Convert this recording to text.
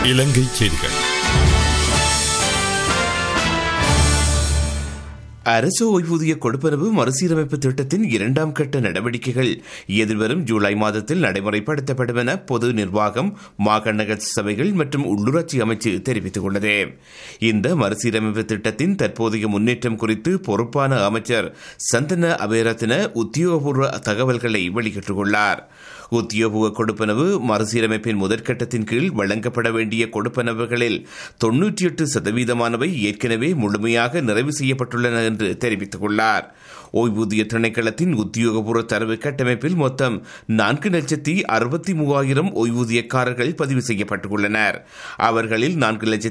இலங்கை செய்திகள் அரசு ஓய்வூதிய கொடுப்பனவு மறுசீரமைப்பு திட்டத்தின் இரண்டாம் கட்ட நடவடிக்கைகள் எதிர்வரும் ஜூலை மாதத்தில் நடைமுறைப்படுத்தப்படும் என பொது நிர்வாகம் மாகாண சபைகள் மற்றும் உள்ளூராட்சி அமைச்சு தெரிவித்துள்ளது இந்த மறுசீரமைப்பு திட்டத்தின் தற்போதைய முன்னேற்றம் குறித்து பொறுப்பான அமைச்சர் சந்தன அபேரத்தின உத்தியோகபூர்வ தகவல்களை வெளியிட்டுள்ளார் உத்தியோக கொடுப்பனவு மறுசீரமைப்பின் முதற்கட்டத்தின் கீழ் வழங்கப்பட வேண்டிய கொடுப்பனவுகளில் தொன்னூற்றி எட்டு சதவீதமானவை ஏற்கனவே முழுமையாக நிறைவு செய்யப்பட்டுள்ளன என்று தெரிவித்துள்ளார் ஓய்வூதிய திணைக்களத்தின் உத்தியோகபூர்வ தரவு கட்டமைப்பில் மொத்தம் நான்கு லட்சத்தி அறுபத்தி மூவாயிரம் ஓய்வூதியக்காரர்கள் பதிவு செய்யப்பட்டுள்ளனர் அவர்களில் நான்கு லட்சத்தி